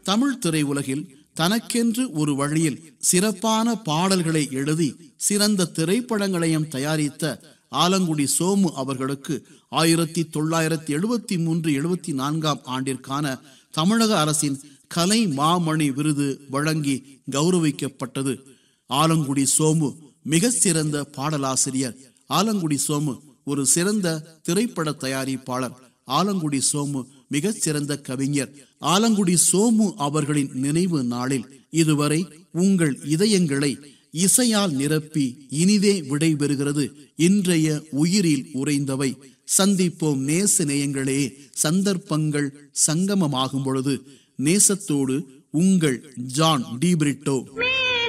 தமிழ் திரையுலகில் தனக்கென்று ஒரு வழியில் சிறப்பான பாடல்களை எழுதி சிறந்த திரைப்படங்களையும் தயாரித்த ஆலங்குடி சோமு அவர்களுக்கு ஆயிரத்தி தொள்ளாயிரத்தி எழுபத்தி மூன்று எழுபத்தி நான்காம் ஆண்டிற்கான தமிழக அரசின் கலை மாமணி விருது வழங்கி கௌரவிக்கப்பட்டது ஆலங்குடி சோமு மிக சிறந்த பாடலாசிரியர் ஆலங்குடி சோமு ஒரு சிறந்த திரைப்பட தயாரிப்பாளர் ஆலங்குடி சோமு மிக சிறந்த கவிஞர் ஆலங்குடி சோமு அவர்களின் நினைவு நாளில் இதுவரை உங்கள் இதயங்களை இசையால் நிரப்பி இனிதே விடைபெறுகிறது இன்றைய உயிரில் உறைந்தவை சந்திப்போம் நேச நேயங்களே சந்தர்ப்பங்கள் சங்கமமாகும் பொழுது நேசத்தோடு உங்கள் ஜான் டிபிரிட்டோ Me